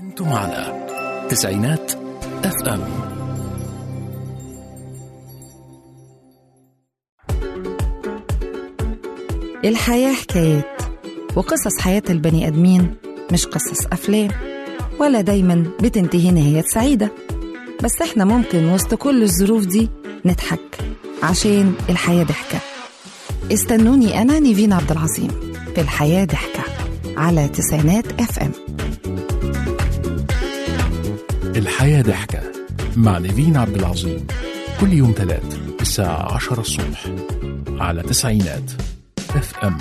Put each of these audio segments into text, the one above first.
أنتم على تسعينات اف ام الحياة حكايات وقصص حياة البني آدمين مش قصص أفلام ولا دايما بتنتهي نهاية سعيدة بس احنا ممكن وسط كل الظروف دي نضحك عشان الحياة ضحكة استنوني أنا نيفين عبد العظيم في الحياة ضحكة على تسعينات اف ام الحياة ضحكة مع نيفين عبد العظيم كل يوم ثلاث الساعة عشرة الصبح على تسعينات اف ام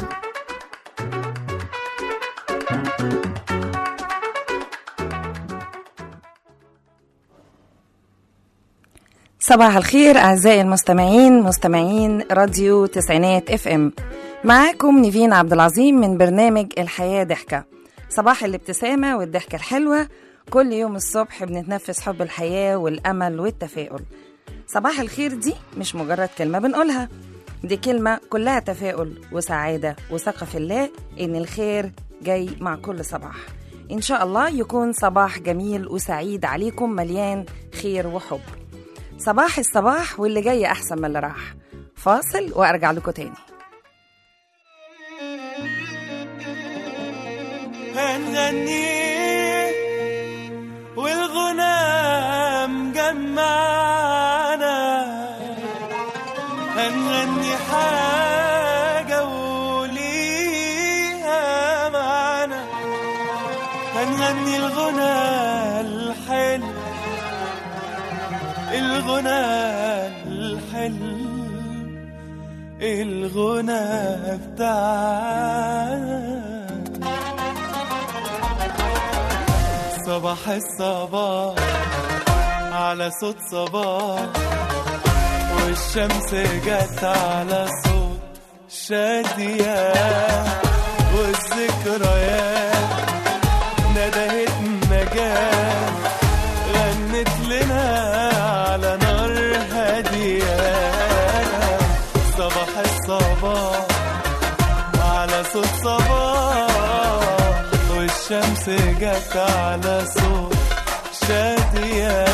صباح الخير أعزائي المستمعين مستمعين راديو تسعينات اف ام معاكم نيفين عبد العظيم من برنامج الحياة ضحكة صباح الابتسامة والضحكة الحلوة كل يوم الصبح بنتنفس حب الحياة والأمل والتفاؤل صباح الخير دي مش مجرد كلمة بنقولها دي كلمة كلها تفاؤل وسعادة وثقة في الله إن الخير جاي مع كل صباح إن شاء الله يكون صباح جميل وسعيد عليكم مليان خير وحب صباح الصباح واللي جاي أحسن من اللي راح فاصل وأرجع لكم تاني هنغني والغنى مجمعنا هنغني حاجة وليها معنى هنغني الغنى الحلو الغنى الحلو الغنى بتاعنا صباح الصباح على صوت صباح والشمس جت على صوت شادية والذكريات ندهت نجاة غنت لنا على نار هادية صباح الصباح على صوت صباح والشمس جت على صوت شادية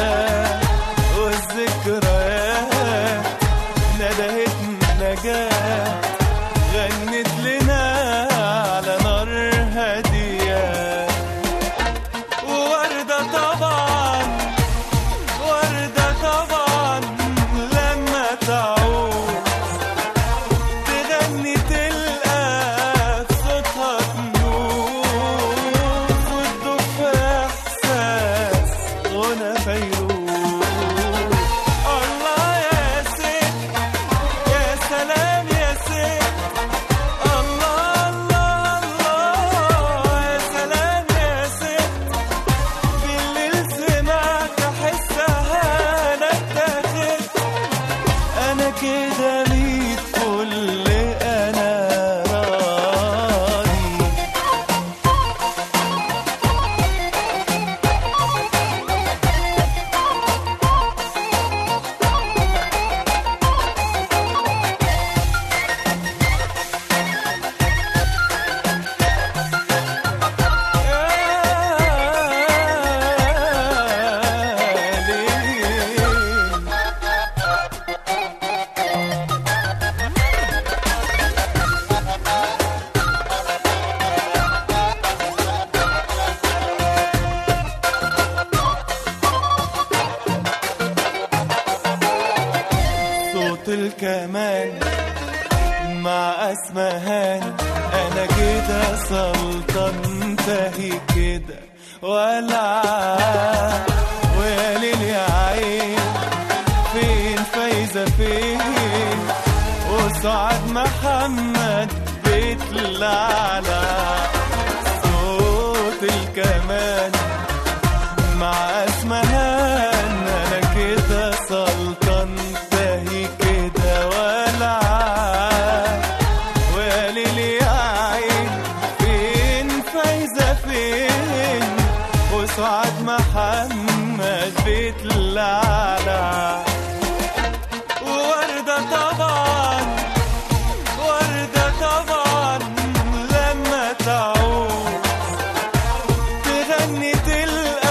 والذكريات ندهت نجاة غنت لنا على نار هادية ووردة طبعا وردة طبعا لما تعود تغني تلقى في صوتها تنوف وتدوب في احساس غنى فيروز الله يا ست يا سلام يا ست الله الله الله يا سلام يا ست بالليل سمعت احسها انا اتاخدت انا كده ميت كل انا راضي يا ليل صوت الكمان مع اسمهان انا كده سلطان تهي كده ولا ويا ليل يا عين فين فايزة فين وسعد محمد بيت العلا صوت الكمان مع اسمهان انا كده سلطان تهي كده ولا ويا ليل يا عين فين فايزة فين وسعد محمد بيت العلا وردة طبعا وردة طبعا لما تعود تغني تلقى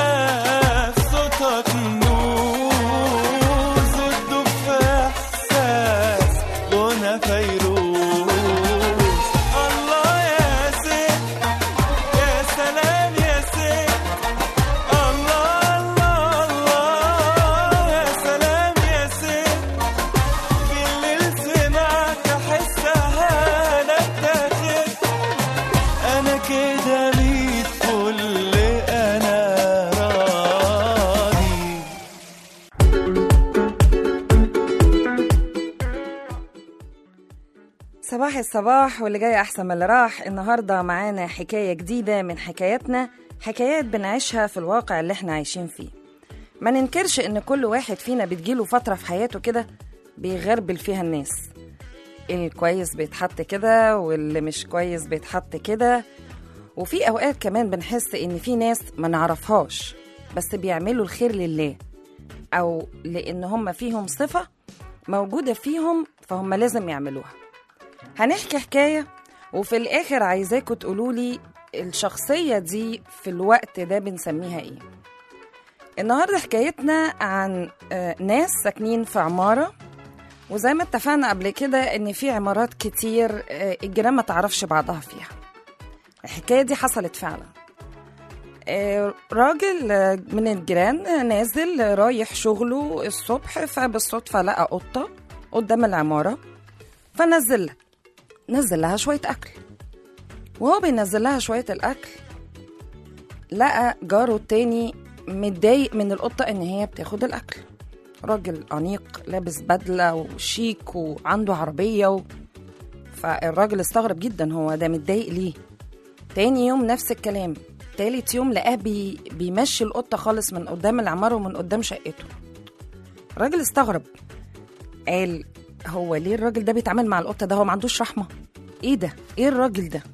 صباح الصباح واللي جاي أحسن من اللي راح النهاردة معانا حكاية جديدة من حكاياتنا حكايات بنعيشها في الواقع اللي احنا عايشين فيه ما ننكرش إن كل واحد فينا بتجيله فترة في حياته كده بيغربل فيها الناس الكويس بيتحط كده واللي مش كويس بيتحط كده وفي أوقات كمان بنحس إن في ناس ما نعرفهاش بس بيعملوا الخير لله أو لأن هم فيهم صفة موجودة فيهم فهم لازم يعملوها هنحكي حكاية وفي الآخر عايزاكوا تقولولي الشخصية دي في الوقت ده بنسميها إيه النهاردة حكايتنا عن آه، ناس ساكنين في عمارة وزي ما اتفقنا قبل كده إن في عمارات كتير آه، الجيران ما تعرفش بعضها فيها الحكاية دي حصلت فعلا آه، راجل آه، من الجيران آه، نازل آه، رايح شغله الصبح فبالصدفة لقى قطة قدام العمارة فنزل لها نزل لها شوية أكل وهو بينزل لها شوية الأكل لقى جاره التاني متضايق من القطة إن هي بتاخد الأكل راجل أنيق لابس بدلة وشيك وعنده عربية و... فالراجل استغرب جدا هو ده متضايق ليه تاني يوم نفس الكلام تالت يوم لقاه بي... بيمشي القطة خالص من قدام العمارة ومن قدام شقته الراجل استغرب قال هو ليه الراجل ده بيتعامل مع القطة ده هو ما عندوش رحمة ايه ده ايه الراجل ده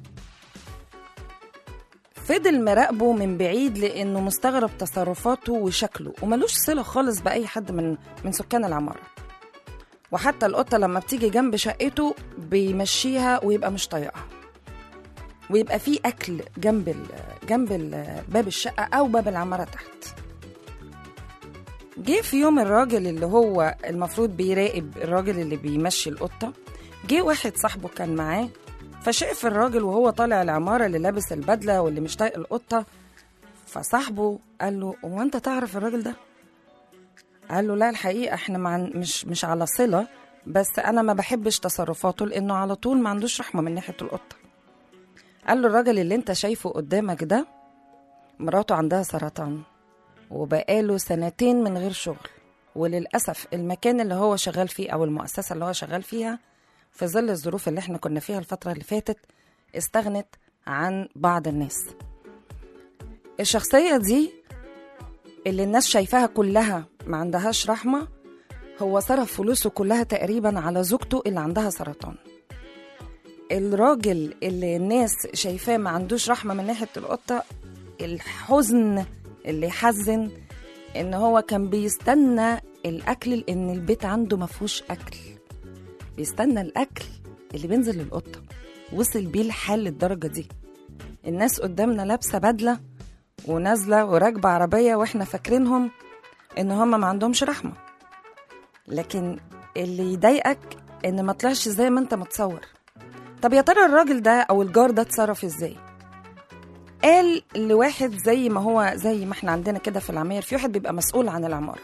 فضل مراقبه من بعيد لانه مستغرب تصرفاته وشكله وملوش صله خالص باي حد من من سكان العماره وحتى القطه لما بتيجي جنب شقته بيمشيها ويبقى مش طايقها ويبقى في اكل جنب ال جنب ال باب الشقه او باب العماره تحت جه في يوم الراجل اللي هو المفروض بيراقب الراجل اللي بيمشي القطه جه واحد صاحبه كان معاه فشاف الراجل وهو طالع العمارة اللي لابس البدلة واللي مش طايق القطة فصاحبه قال له هو انت تعرف الراجل ده؟ قال له لا الحقيقة احنا مع مش مش على صلة بس انا ما بحبش تصرفاته لانه على طول ما عندوش رحمة من ناحية القطة قال له الراجل اللي انت شايفه قدامك ده مراته عندها سرطان وبقاله سنتين من غير شغل وللأسف المكان اللي هو شغال فيه أو المؤسسة اللي هو شغال فيها في ظل الظروف اللي احنا كنا فيها الفترة اللي فاتت استغنت عن بعض الناس الشخصية دي اللي الناس شايفاها كلها ما عندهاش رحمة هو صرف فلوسه كلها تقريبا على زوجته اللي عندها سرطان الراجل اللي الناس شايفاه ما عندوش رحمة من ناحية القطة الحزن اللي يحزن ان هو كان بيستنى الاكل لان البيت عنده مفهوش اكل بيستنى الاكل اللي بينزل للقطه وصل بيه الحال للدرجه دي الناس قدامنا لابسه بدله ونازله وراكبه عربيه واحنا فاكرينهم ان هم ما عندهمش رحمه لكن اللي يضايقك ان ما طلعش زي ما انت متصور طب يا ترى الراجل ده او الجار ده اتصرف ازاي قال لواحد زي ما هو زي ما احنا عندنا كده في العماير في واحد بيبقى مسؤول عن العماره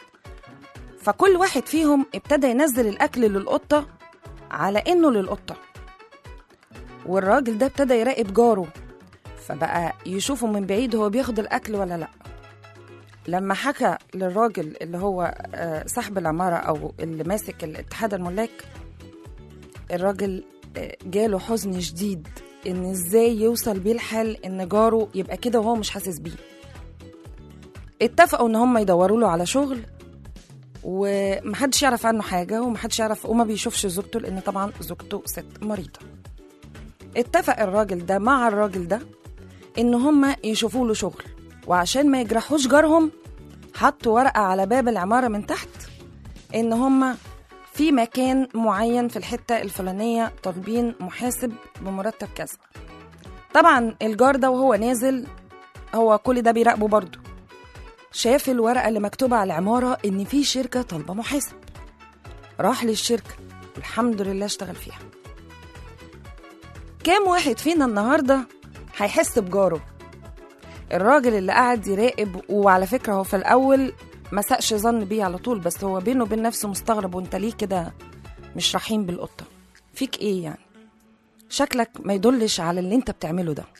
فكل واحد فيهم ابتدى ينزل الاكل للقطه على انه للقطه والراجل ده ابتدى يراقب جاره فبقى يشوفه من بعيد هو بياخد الاكل ولا لا لما حكى للراجل اللي هو آه، صاحب العماره او اللي ماسك الاتحاد الملاك الراجل آه، جاله حزن شديد ان ازاي يوصل بيه الحال ان جاره يبقى كده وهو مش حاسس بيه اتفقوا ان هم يدوروا له على شغل ومحدش يعرف عنه حاجه ومحدش يعرف وما بيشوفش زوجته لان طبعا زوجته ست مريضه اتفق الراجل ده مع الراجل ده ان هم يشوفوا له شغل وعشان ما يجرحوش جارهم حطوا ورقه على باب العماره من تحت ان هم في مكان معين في الحته الفلانيه طالبين محاسب بمرتب كذا طبعا الجار ده وهو نازل هو كل ده بيراقبه برضه شاف الورقه اللي مكتوبه على العماره ان في شركه طالبه محاسب راح للشركه الحمد لله اشتغل فيها كام واحد فينا النهارده هيحس بجاره الراجل اللي قاعد يراقب وعلى فكره هو في الاول ما سقش ظن بيه على طول بس هو بينه وبين نفسه مستغرب وانت ليه كده مش رحيم بالقطه فيك ايه يعني شكلك ما يدلش على اللي انت بتعمله ده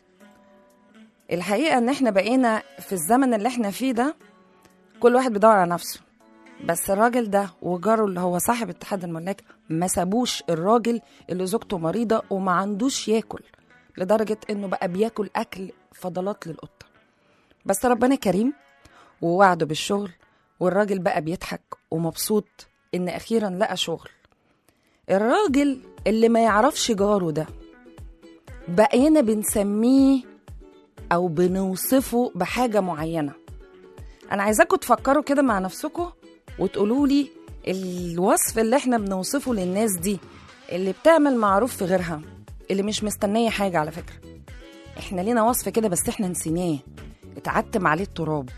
الحقيقه ان احنا بقينا في الزمن اللي احنا فيه ده كل واحد بيدور على نفسه بس الراجل ده وجاره اللي هو صاحب اتحاد الملاك ما سابوش الراجل اللي زوجته مريضة وما عندوش ياكل لدرجة انه بقى بياكل اكل فضلات للقطة بس ربنا كريم ووعده بالشغل والراجل بقى بيضحك ومبسوط ان اخيرا لقى شغل الراجل اللي ما يعرفش جاره ده بقينا بنسميه او بنوصفه بحاجة معينة انا عايزاكم تفكروا كده مع نفسكم وتقولوا لي الوصف اللي احنا بنوصفه للناس دي اللي بتعمل معروف في غيرها اللي مش مستنية حاجة على فكرة احنا لينا وصف كده بس احنا نسيناه اتعتم عليه التراب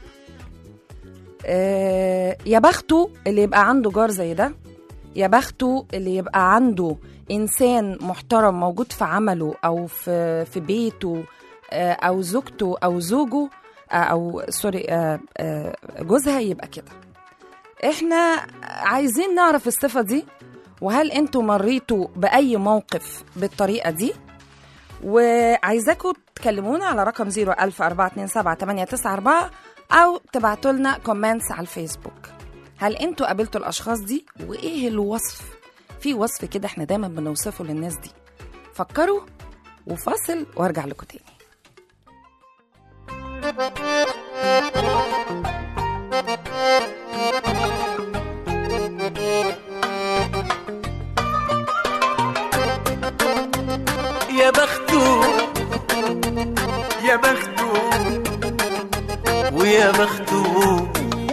آه يا بخته اللي يبقى عنده جار زي ده يا بخته اللي يبقى عنده انسان محترم موجود في عمله او في في بيته آه، او زوجته او زوجه آه، او سوري آه، آه، جوزها يبقى كده احنا عايزين نعرف الصفه دي وهل انتوا مريتوا باي موقف بالطريقه دي وعايزاكم تكلمونا على رقم 010427894 او تبعتوا لنا كومنتس على الفيسبوك هل انتوا قابلتوا الاشخاص دي وايه الوصف في وصف كده احنا دايما بنوصفه للناس دي فكروا وفاصل وارجع لكم تاني يا بخته يا بخته ويا بخته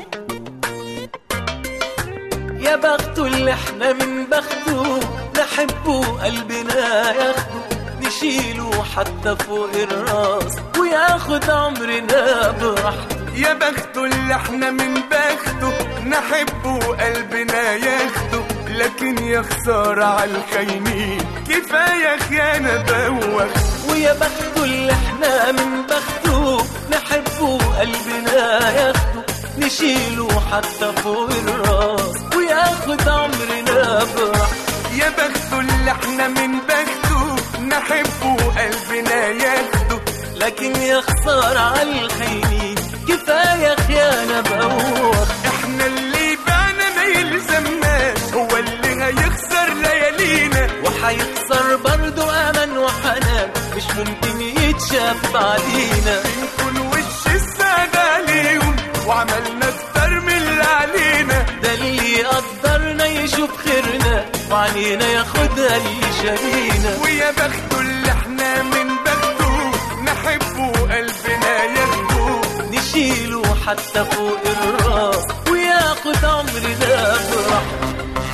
يا بخته اللي احنا من بخته نحبه قلبنا ياخده نشيله حتى فوق الراس وياخد عمرنا براحته يا بخته اللي احنا من بخته نحبه قلبنا ياخده لكن يا خسارة على الخاينين كفاية خيانة بوخ ويا بخته اللي احنا من بخته نحبه قلبنا ياخده نشيله حتى فوق الراس وياخد عمرنا براحته يا بخته اللي احنا من بخته نحبه قلبنا ياخده لكن يا خسارة على الخاينين كفاية خيانة بوخ احنا اللي بعنا ما يلزمناش هو اللي هيخسر ليالينا وحيخسر برضو أمل وحنان مش ممكن يتشاف بعدينا نكون وش السعادة عليهم وعملنا اكتر من اللي علينا ده اللي يقدرنا يشوف خيرنا وعنينا ياخدها اللي شارينا ويا بخته اللي احنا من بخته نحبه قلبنا ياخده نشيله حتى فوق الراس وياخد عمرنا براحته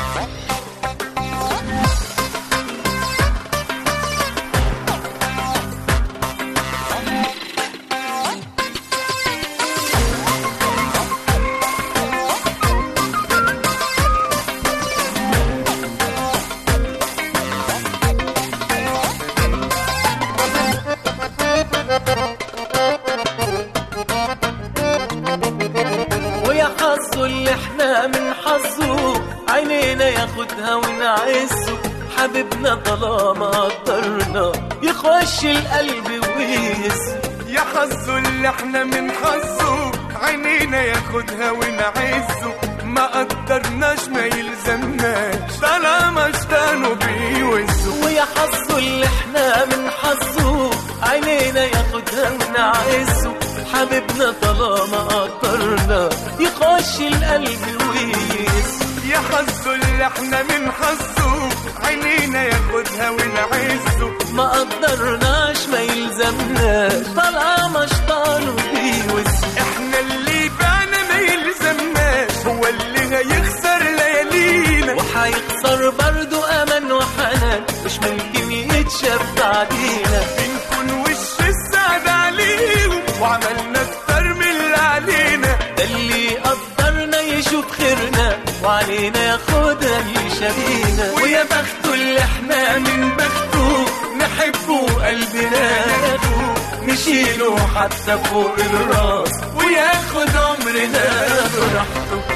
ويا حظه اللي احنا من حظه عينينا ياخدها ونعزه حبيبنا طالما قدرنا يخش القلب ويهزه يا حظه اللي احنا من حظه عينينا ياخدها ونعزه ما قدرناش ما يلزمناش طالما اشتانوا بيوزوا ويا حظه اللي احنا من حظه عينينا ياخدها ونعزه حبيبنا طالما قدرنا يخش القلب ويهزه يا حظه اللي احنا من حظه عينينا ياخدها ونعزه ما قدرناش ما يلزمناش طالما شطانه بيوزه احنا اللي بعنا ما يلزمناش هو اللي هيخسر ليالينا وحيخسر برضو امان وحنان مش ممكن يتشاف بعدينا بنكون وش السعد عليهم وعملنا اكتر من اللي علينا ده اللي قدرنا يشوف خيرنا وعلينا ياخدها اللي شارينا ويا بخته اللي احنا من بخته نحبه قلبنا ياخده نشيله حتى فوق الراس وياخد عمرنا براحته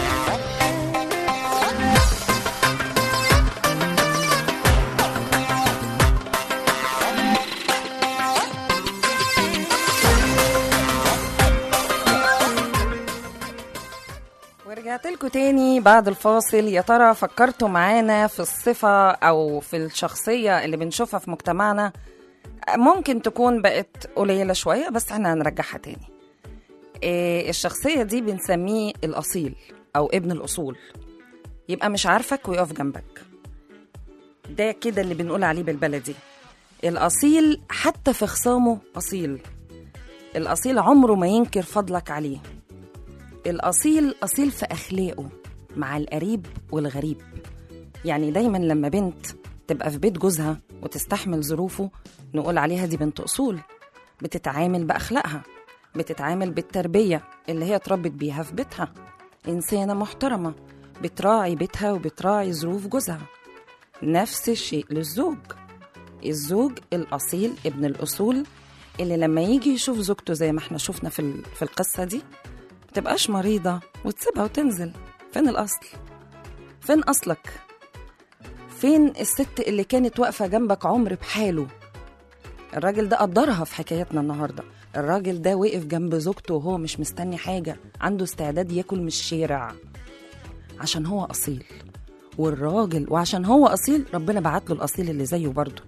رجعت لكم تاني بعد الفاصل يا ترى فكرتوا معانا في الصفة أو في الشخصية اللي بنشوفها في مجتمعنا ممكن تكون بقت قليلة شوية بس احنا هنرجعها تاني إيه الشخصية دي بنسميه الأصيل أو ابن الأصول يبقى مش عارفك ويقف جنبك ده كده اللي بنقول عليه بالبلدي الأصيل حتى في خصامه أصيل الأصيل عمره ما ينكر فضلك عليه الأصيل أصيل في أخلاقه مع القريب والغريب يعني دايما لما بنت تبقى في بيت جوزها وتستحمل ظروفه نقول عليها دي بنت أصول بتتعامل بأخلاقها بتتعامل بالتربية اللي هي اتربت بيها في بيتها إنسانة محترمة بتراعي بيتها وبتراعي ظروف جوزها نفس الشيء للزوج الزوج الأصيل ابن الأصول اللي لما يجي يشوف زوجته زي ما احنا شفنا في, ال- في القصة دي متبقاش مريضة وتسيبها وتنزل فين الأصل؟ فين أصلك؟ فين الست اللي كانت واقفة جنبك عمر بحاله؟ الراجل ده قدرها في حكايتنا النهاردة الراجل ده وقف جنب زوجته وهو مش مستني حاجة عنده استعداد ياكل من الشارع عشان هو أصيل والراجل وعشان هو أصيل ربنا بعت له الأصيل اللي زيه برضه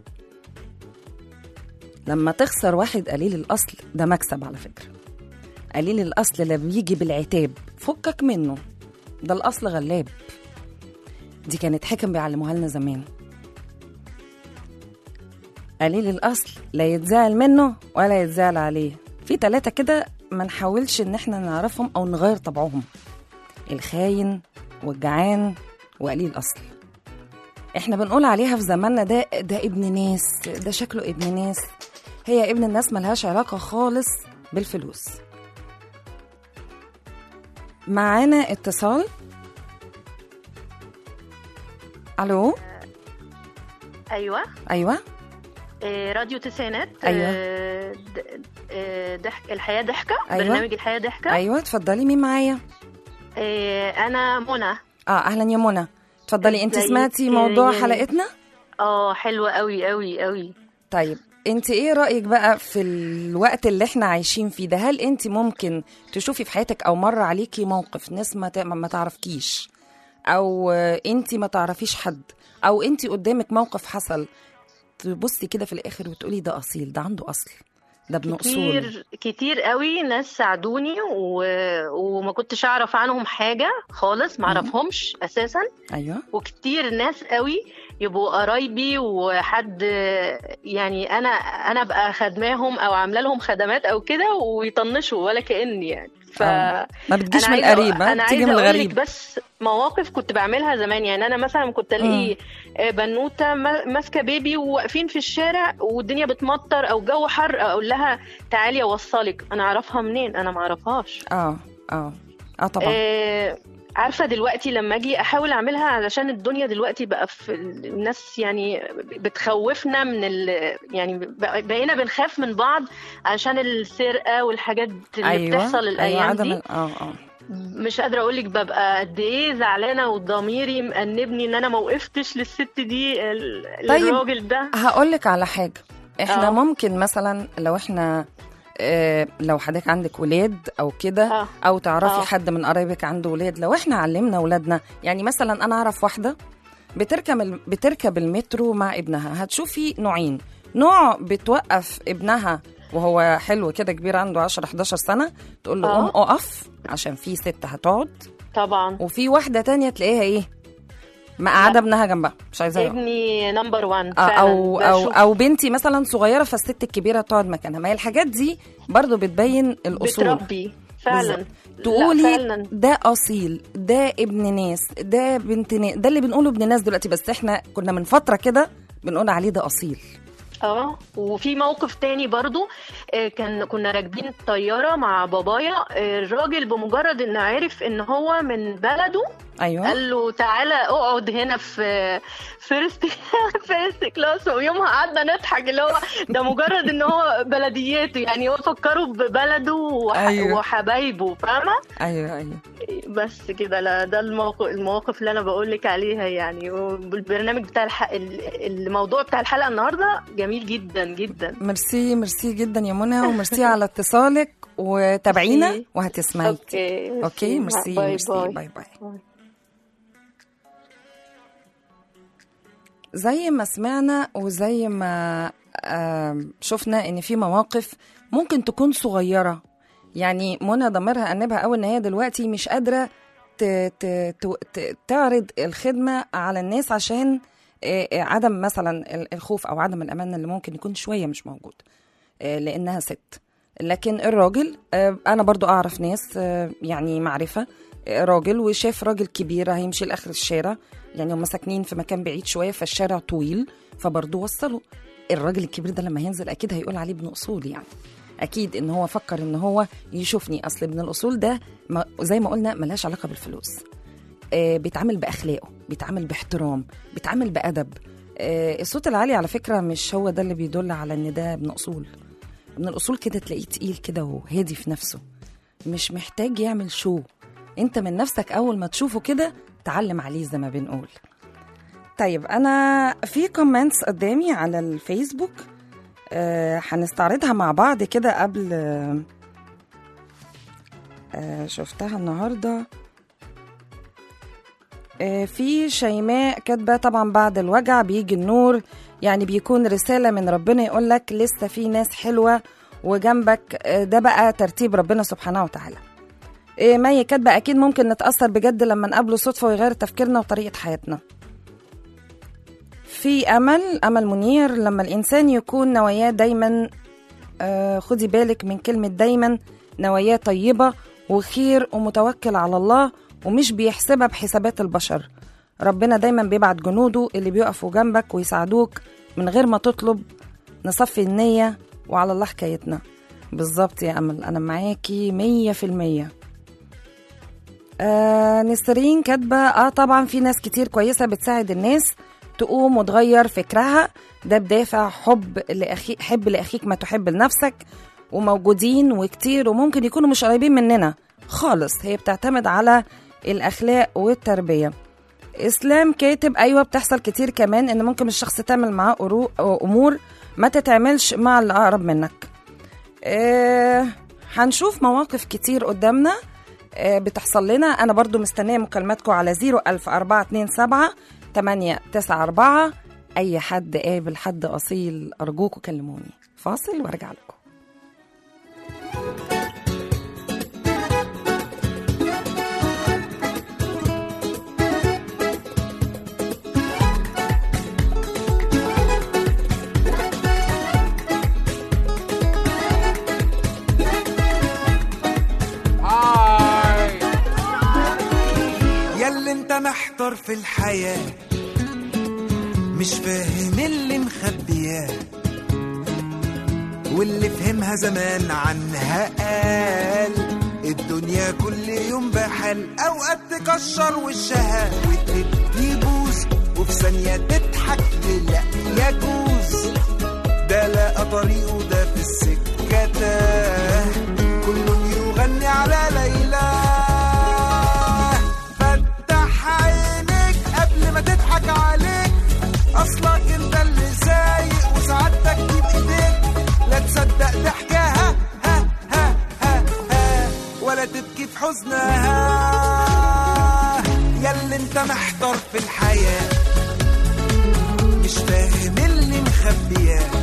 لما تخسر واحد قليل الأصل ده مكسب على فكرة قليل الأصل لا بيجي بالعتاب فكك منه ده الأصل غلاب دي كانت حكم بيعلموها لنا زمان قليل الأصل لا يتزعل منه ولا يتزعل عليه في ثلاثة كده ما نحاولش إن احنا نعرفهم أو نغير طبعهم الخاين والجعان وقليل الأصل احنا بنقول عليها في زماننا ده ده ابن ناس ده شكله ابن ناس هي ابن الناس ملهاش علاقة خالص بالفلوس معانا اتصال الو ايوه ايوه آه، راديو تسعينات أيوة. آه، د- آه، ضحك الحياه ضحكه أيوة. برنامج الحياه ضحكه ايوه اتفضلي مين معايا آه، انا منى اه اهلا يا منى اتفضلي انت ازيك سمعتي موضوع يا- حلقتنا اه حلوه قوي قوي قوي طيب انت ايه رايك بقى في الوقت اللي احنا عايشين فيه ده هل انت ممكن تشوفي في حياتك او مر عليكي موقف ناس ما ت- ما تعرفكيش او انت ما تعرفيش حد او انت قدامك موقف حصل تبصي كده في الاخر وتقولي ده اصيل ده عنده اصل ده ابن اصول كتير كتير قوي ناس ساعدوني و... وما كنتش اعرف عنهم حاجه خالص ما اعرفهمش اساسا ايوه وكتير ناس قوي يبقوا قرايبي وحد يعني انا انا ابقى خدماهم او عامله لهم خدمات او كده ويطنشوا ولا كاني يعني ف آه. ما بتجيش أنا من عايزة- القريب ها؟ انا بتيجي عايزه من اقول لك الغريب بس مواقف كنت بعملها زمان يعني انا مثلا كنت الاقي بنوته ما- ماسكه بيبي وواقفين في الشارع والدنيا بتمطر او جو حر اقول لها تعالي اوصلك انا اعرفها منين انا ما اعرفهاش اه اه اه طبعا آه، عارفه دلوقتي لما اجي احاول اعملها علشان الدنيا دلوقتي بقى في ال- الناس يعني بتخوفنا من ال يعني بق- بقينا بنخاف من بعض عشان السرقه والحاجات اللي ايوه بتحصل ايوه الايام عدم دي ال- اه اه مش قادره اقول لك ببقى قد ايه زعلانه وضميري مأنبني ان انا ما وقفتش للست دي ال- طيب. للراجل ده هقول لك على حاجه احنا آه. ممكن مثلا لو احنا آه لو حضرتك عندك ولاد او كده آه. او تعرفي آه. حد من قرايبك عنده ولاد لو احنا علمنا ولادنا يعني مثلا انا اعرف واحده بتركب ال- بتركب المترو مع ابنها هتشوفي نوعين نوع بتوقف ابنها وهو حلو كده كبير عنده 10 11 سنه تقول له آه. قوم اقف عشان في ست هتقعد طبعا وفي واحده تانية تلاقيها ايه مقعده ابنها جنبها مش عايزاه يقعد. ابني نمبر 1 آه، او او بشوف او بنتي مثلا صغيره فالست الكبيره تقعد مكانها ما هي الحاجات دي برضو بتبين الاصول بتربي فعلا بالظبط. لا، تقولي فعلا ده اصيل ده ابن ناس ده بنت ناس ده اللي بنقوله ابن ناس دلوقتي بس احنا كنا من فتره كده بنقول عليه ده اصيل اه وفي موقف تاني برضو آه، كان كنا راكبين طيارة مع بابايا آه، الراجل بمجرد انه عرف ان هو من بلده ايوه قال له تعالى اقعد هنا في فيرست فيرست كلاس ويومها قعدنا نضحك اللي هو ده مجرد ان هو بلدياته يعني هو فكره ببلده وح- أيوة. وحبايبه فاهمه ايوه ايوه بس كده لا ده الموقف المواقف اللي انا بقول لك عليها يعني والبرنامج بتاع الح... ال- الموضوع بتاع الحلقه النهارده جميل جدا جدا ميرسي ميرسي جدا يا منى وميرسي على اتصالك وتابعينا ميرسي. وهتسمعي اوكي كتير. اوكي ميرسي باي ميرسي باي باي باي زي ما سمعنا وزي ما آم، شفنا ان في مواقف ممكن تكون صغيره يعني منى ضميرها انبها قوي ان هي دلوقتي مش قادره ت- ت- ت- ت- تعرض الخدمه على الناس عشان آه، آه، عدم مثلا ال- الخوف او عدم الامان اللي ممكن يكون شويه مش موجود آه، لانها ست لكن الراجل آه، انا برضو اعرف ناس آه، يعني معرفه آه، راجل وشاف راجل كبير هيمشي لاخر الشارع يعني هم ساكنين في مكان بعيد شويه فالشارع طويل فبرضو وصلوا الراجل الكبير ده لما هينزل اكيد هيقول عليه ابن اصول يعني اكيد ان هو فكر ان هو يشوفني اصل ابن الاصول ده ما زي ما قلنا ملهاش علاقه بالفلوس آه، بيتعامل باخلاقه بيتعامل باحترام بيتعامل بادب آه، الصوت العالي على فكره مش هو ده اللي بيدل على ان ده ابن اصول ابن الاصول كده تلاقيه تقيل كده وهادي في نفسه مش محتاج يعمل شو انت من نفسك اول ما تشوفه كده تعلم عليه زي ما بنقول طيب انا في كومنتس قدامي على الفيسبوك آه، هنستعرضها مع بعض كده قبل آه، آه، شفتها النهارده آه، في شيماء كاتبه طبعا بعد الوجع بيجي النور يعني بيكون رساله من ربنا يقول لك لسه في ناس حلوه وجنبك آه، ده بقى ترتيب ربنا سبحانه وتعالى آه، مي كاتبه اكيد ممكن نتاثر بجد لما نقابله صدفه ويغير تفكيرنا وطريقه حياتنا في امل امل منير لما الانسان يكون نواياه دايما آه، خدي بالك من كلمه دايما نواياه طيبه وخير ومتوكل على الله ومش بيحسبها بحسابات البشر ربنا دايما بيبعت جنوده اللي بيقفوا جنبك ويساعدوك من غير ما تطلب نصفي النية وعلى الله حكايتنا بالظبط يا أمل أنا معاكي مية في المية آه نسرين كاتبة اه طبعا في ناس كتير كويسة بتساعد الناس تقوم وتغير فكرها ده بدافع حب لأخي حب لأخيك ما تحب لنفسك وموجودين وكتير وممكن يكونوا مش قريبين مننا خالص هي بتعتمد على الأخلاق والتربية إسلام كاتب أيوة بتحصل كتير كمان إن ممكن الشخص تعمل معاه أرو- أمور ما تتعملش مع اللي أقرب منك آه هنشوف مواقف كتير قدامنا آه بتحصل لنا أنا برضو مستنية مكالماتكم على 01427 894 أي حد قابل حد أصيل أرجوكوا كلموني فاصل وارجع لكم ياللي انت محتار في الحياة مش فاهم اللي مخبياه واللي فهمها زمان عنها قال الدنيا كل يوم بحال اوقات تكشر وشها وتبكي بوز وفي ثانية تضحك لا يجوز ده لقى طريقه ده في السكة تاه كل يغني على ليلى فتح عينيك قبل ما تضحك عليك اصلك انت اللي سايق وسعادتك دي بايديك لا تصدق ضحكها ها ها ها ها ولا تبكي في حزنها ياللي انت محتار في الحياه مش فاهم اللي مخبياه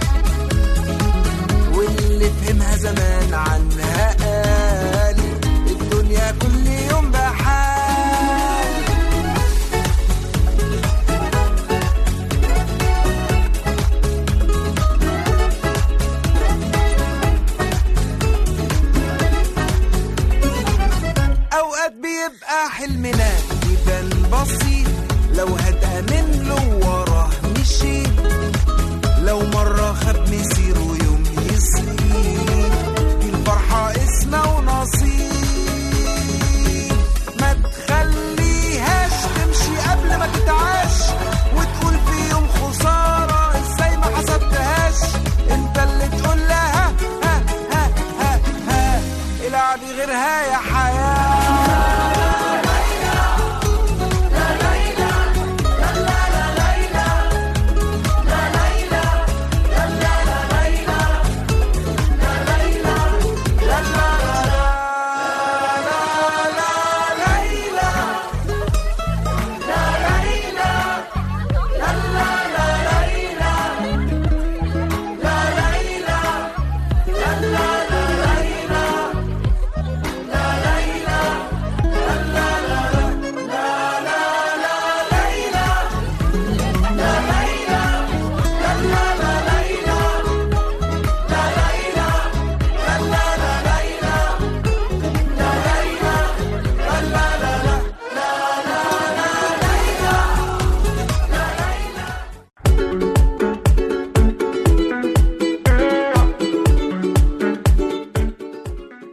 واللي فهمها زمان عنها قال الدنيا كل يوم بحال اوقات بيبقى حلمنا يبان بسيط لو هتأمن له وراه مشي لو مرة خد مسيره يوم يصير دي الفرحة اسمها ونصيب ما تخليهاش تمشي قبل ما تتعاش وتقول في يوم خسارة ازاي ما حسبتهاش انت اللي تقول لها ها ها ها ها العبي غيرها يا حياة لا لا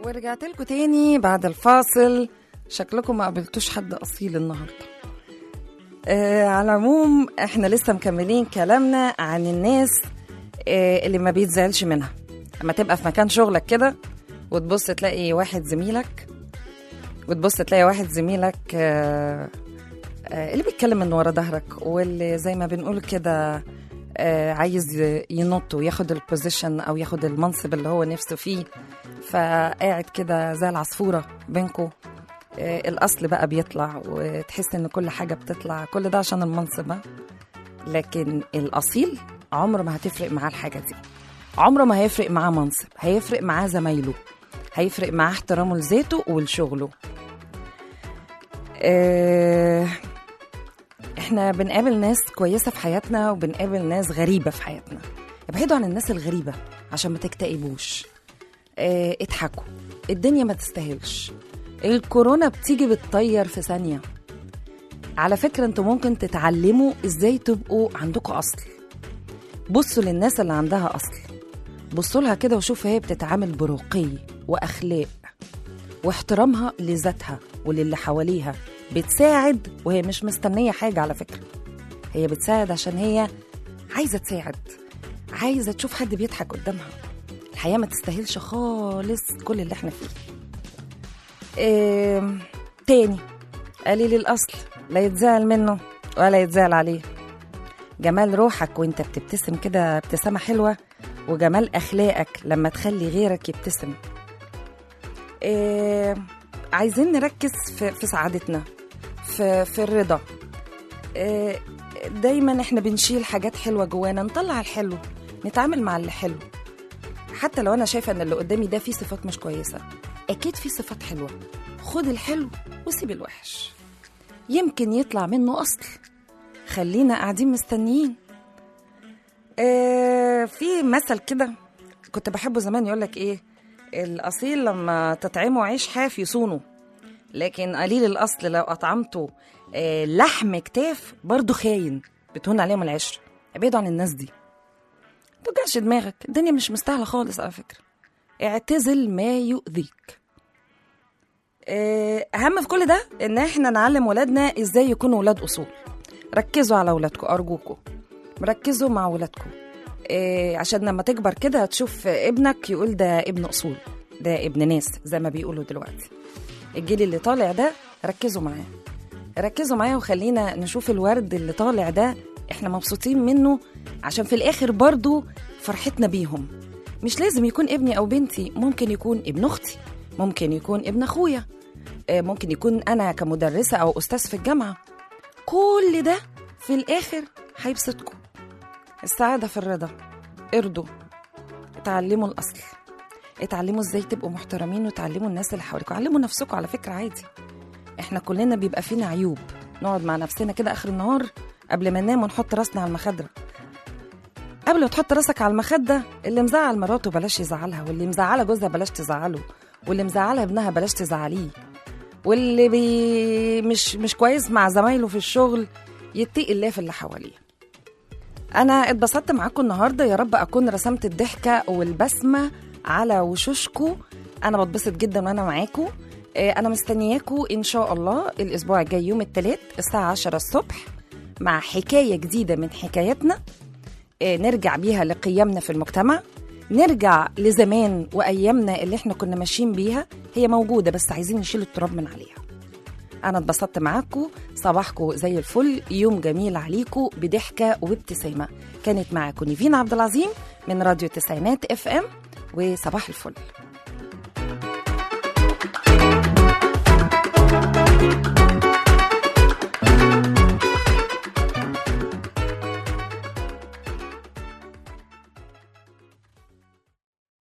ورجعت لكم تاني بعد الفاصل شكلكم ما قابلتوش حد اصيل النهارده آه على العموم احنا لسه مكملين كلامنا عن الناس آه اللي ما بيتزعلش منها لما تبقى في مكان شغلك كده وتبص تلاقي واحد زميلك وتبص تلاقي واحد زميلك آه آه اللي بيتكلم من ورا ظهرك واللي زي ما بنقول كده آه عايز ينط وياخد البوزيشن او ياخد المنصب اللي هو نفسه فيه فقاعد كده زي العصفوره بينكو آه الاصل بقى بيطلع وتحس ان كل حاجه بتطلع كل ده عشان المنصب ها؟ لكن الاصيل عمره ما هتفرق معاه الحاجه دي عمره ما هيفرق معاه منصب هيفرق معاه زمايله هيفرق معاه احترامه لذاته ولشغله آه احنا بنقابل ناس كويسه في حياتنا وبنقابل ناس غريبه في حياتنا ابعدوا عن الناس الغريبه عشان ما تكتئبوش اه اضحكوا الدنيا ما تستاهلش الكورونا بتيجي بتطير في ثانيه على فكره انتوا ممكن تتعلموا ازاي تبقوا عندكم اصل بصوا للناس اللي عندها اصل بصوا لها كده وشوفوا هي بتتعامل برقي واخلاق واحترامها لذاتها وللي حواليها بتساعد وهي مش مستنيه حاجه على فكره هي بتساعد عشان هي عايزه تساعد عايزه تشوف حد بيضحك قدامها الحياه ما تستاهلش خالص كل اللي احنا فيه إيه تاني قليل الاصل لا يتزعل منه ولا يتزعل عليه جمال روحك وانت بتبتسم كده ابتسامه حلوه وجمال اخلاقك لما تخلي غيرك يبتسم إيه عايزين نركز في, في سعادتنا في, في الرضا إيه دايما احنا بنشيل حاجات حلوه جوانا نطلع الحلو نتعامل مع اللي حلو حتى لو انا شايفه ان اللي قدامي ده فيه صفات مش كويسه اكيد فيه صفات حلوه خد الحلو وسيب الوحش يمكن يطلع منه اصل خلينا قاعدين مستنيين آه في مثل كده كنت بحبه زمان يقولك ايه الاصيل لما تطعمه عيش حاف يصونه لكن قليل الاصل لو اطعمته آه لحم كتاف برضه خاين بتهون عليهم العشر ابعدوا عن الناس دي توجعش دماغك الدنيا مش مستاهله خالص على فكره اعتزل ما يؤذيك آه، اهم في كل ده ان احنا نعلم ولادنا ازاي يكونوا ولاد اصول ركزوا على ولادكم ارجوكم ركزوا مع ولادكم آه، عشان لما تكبر كده هتشوف ابنك يقول ده ابن اصول ده ابن ناس زي ما بيقولوا دلوقتي الجيل اللي طالع ده ركزوا معاه ركزوا معاه وخلينا نشوف الورد اللي طالع ده احنا مبسوطين منه عشان في الاخر برضو فرحتنا بيهم مش لازم يكون ابني او بنتي ممكن يكون ابن اختي ممكن يكون ابن اخويا آه، ممكن يكون انا كمدرسه او استاذ في الجامعه كل ده في الاخر هيبسطكم السعاده في الرضا ارضوا اتعلموا الاصل اتعلموا ازاي تبقوا محترمين وتعلموا الناس اللي حواليكم علموا نفسكم على فكره عادي احنا كلنا بيبقى فينا عيوب نقعد مع نفسنا كده اخر النهار قبل ما ننام ونحط راسنا على المخده قبل ما تحط راسك على المخده اللي مزعل مراته بلاش يزعلها واللي مزعله جوزها بلاش تزعله واللي مزعلها ابنها بلاش تزعليه واللي بي مش مش كويس مع زمايله في الشغل يتقي الله في اللي حواليه انا اتبسطت معاكم النهارده يا رب اكون رسمت الضحكه والبسمه على وشوشكم انا بتبسط جدا وانا معاكم آه، انا مستنياكم ان شاء الله الاسبوع الجاي يوم الثلاث الساعه 10 الصبح مع حكايه جديده من حكاياتنا آه، نرجع بيها لقيمنا في المجتمع نرجع لزمان وايامنا اللي احنا كنا ماشيين بيها هي موجوده بس عايزين نشيل التراب من عليها انا اتبسطت معاكم صباحكم زي الفل يوم جميل عليكم بضحكه وابتسامه كانت معاكم نيفين عبد العظيم من راديو تسعينات اف ام وصباح الفل